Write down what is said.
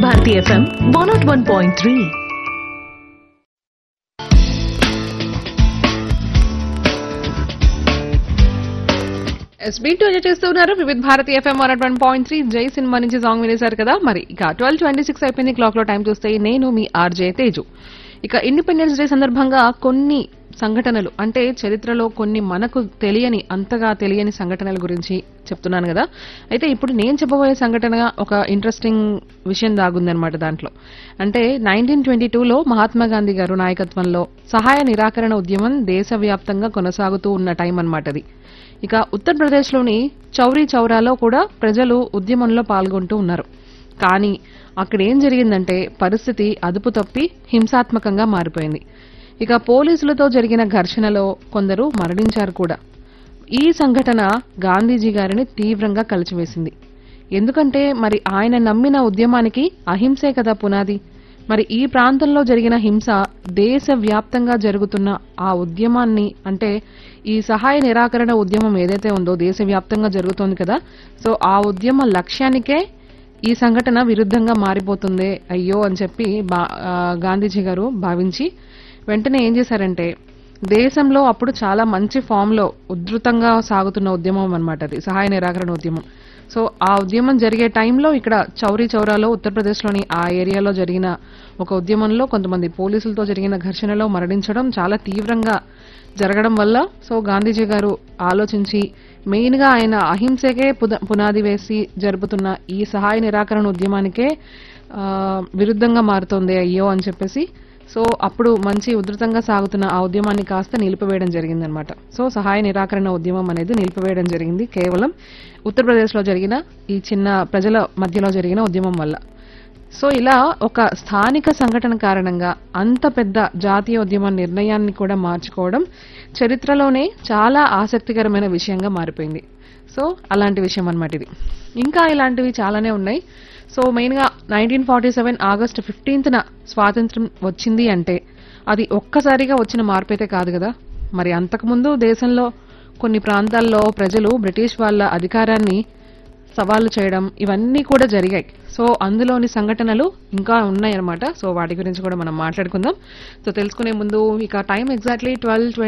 Bharati FM one nought one point three ఎస్బీ టూ చేస్తున్నారు వివిధ Bharati FM one one point three Jai cinema నుంచి సాంగ్ వినేశారు కదా మరి ఇక ట్వెల్వ్ ట్వంటీ సిక్స్ అయిపోయింది క్లాక్ లో టైం చూస్తే నేను మీ ఆర్జే తేజు ఇక ఇండిపెండెన్స్ డే సందర్భంగా కొన్ని సంఘటనలు అంటే చరిత్రలో కొన్ని మనకు తెలియని అంతగా తెలియని సంఘటనల గురించి చెప్తున్నాను కదా అయితే ఇప్పుడు నేను చెప్పబోయే సంఘటన ఒక ఇంట్రెస్టింగ్ విషయం దాగుందనమాట దాంట్లో అంటే నైన్టీన్ ట్వంటీ టూలో మహాత్మా గాంధీ గారు నాయకత్వంలో సహాయ నిరాకరణ ఉద్యమం దేశవ్యాప్తంగా కొనసాగుతూ ఉన్న టైం అన్నమాట అది ఇక ఉత్తరప్రదేశ్లోని చౌరీ చౌరాలో కూడా ప్రజలు ఉద్యమంలో పాల్గొంటూ ఉన్నారు కానీ అక్కడ ఏం జరిగిందంటే పరిస్థితి అదుపు తప్పి హింసాత్మకంగా మారిపోయింది ఇక పోలీసులతో జరిగిన ఘర్షణలో కొందరు మరణించారు కూడా ఈ సంఘటన గాంధీజీ గారిని తీవ్రంగా కలిచివేసింది ఎందుకంటే మరి ఆయన నమ్మిన ఉద్యమానికి అహింసే కదా పునాది మరి ఈ ప్రాంతంలో జరిగిన హింస దేశవ్యాప్తంగా జరుగుతున్న ఆ ఉద్యమాన్ని అంటే ఈ సహాయ నిరాకరణ ఉద్యమం ఏదైతే ఉందో దేశవ్యాప్తంగా జరుగుతోంది కదా సో ఆ ఉద్యమ లక్ష్యానికే ఈ సంఘటన విరుద్ధంగా మారిపోతుంది అయ్యో అని చెప్పి బా- ఆ, గాంధీజీ గారు భావించి వెంటనే ఏం చేశారంటే దేశంలో అప్పుడు చాలా మంచి ఫామ్ లో ఉధృతంగా సాగుతున్న ఉద్యమం అన్నమాట అది సహాయ నిరాకరణ ఉద్యమం సో ఆ ఉద్యమం జరిగే టైంలో ఇక్కడ చౌరీ చౌరాలో ఉత్తరప్రదేశ్లోని ఆ ఏరియాలో జరిగిన ఒక ఉద్యమంలో కొంతమంది పోలీసులతో జరిగిన ఘర్షణలో మరణించడం చాలా తీవ్రంగా జరగడం వల్ల సో గాంధీజీ గారు ఆలోచించి మెయిన్ గా ఆయన అహింసకే పుద- పునాది వేసి జరుపుతున్న ఈ సహాయ నిరాకరణ ఉద్యమానికే ఆ, విరుద్ధంగా మారుతోంది అయ్యో అని చెప్పేసి సో అప్పుడు మంచి ఉధృతంగా సాగుతున్న ఆ ఉద్యమాన్ని కాస్త నిలిపివేయడం జరిగిందనమాట సో సహాయ నిరాకరణ ఉద్యమం అనేది నిలిపివేయడం జరిగింది కేవలం ఉత్తరప్రదేశ్లో జరిగిన ఈ చిన్న ప్రజల మధ్యలో జరిగిన ఉద్యమం వల్ల సో ఇలా ఒక స్థానిక సంఘటన కారణంగా అంత పెద్ద జాతీయ ఉద్యమ నిర్ణయాన్ని కూడా మార్చుకోవడం చరిత్రలోనే చాలా ఆసక్తికరమైన విషయంగా మారిపోయింది సో అలాంటి విషయం అన్నమాట ఇది ఇంకా ఇలాంటివి చాలానే ఉన్నాయి సో మెయిన్గా నైన్టీన్ ఫార్టీ సెవెన్ ఆగస్టు ఫిఫ్టీన్త్న స్వాతంత్రం వచ్చింది అంటే అది ఒక్కసారిగా వచ్చిన మార్పు అయితే కాదు కదా మరి అంతకుముందు దేశంలో కొన్ని ప్రాంతాల్లో ప్రజలు బ్రిటిష్ వాళ్ళ అధికారాన్ని సవాళ్లు చేయడం ఇవన్నీ కూడా జరిగాయి సో అందులోని సంఘటనలు ఇంకా ఉన్నాయన్నమాట సో వాటి గురించి కూడా మనం మాట్లాడుకుందాం సో తెలుసుకునే ముందు ఇక టైం ఎగ్జాక్ట్లీ ట్వెల్వ్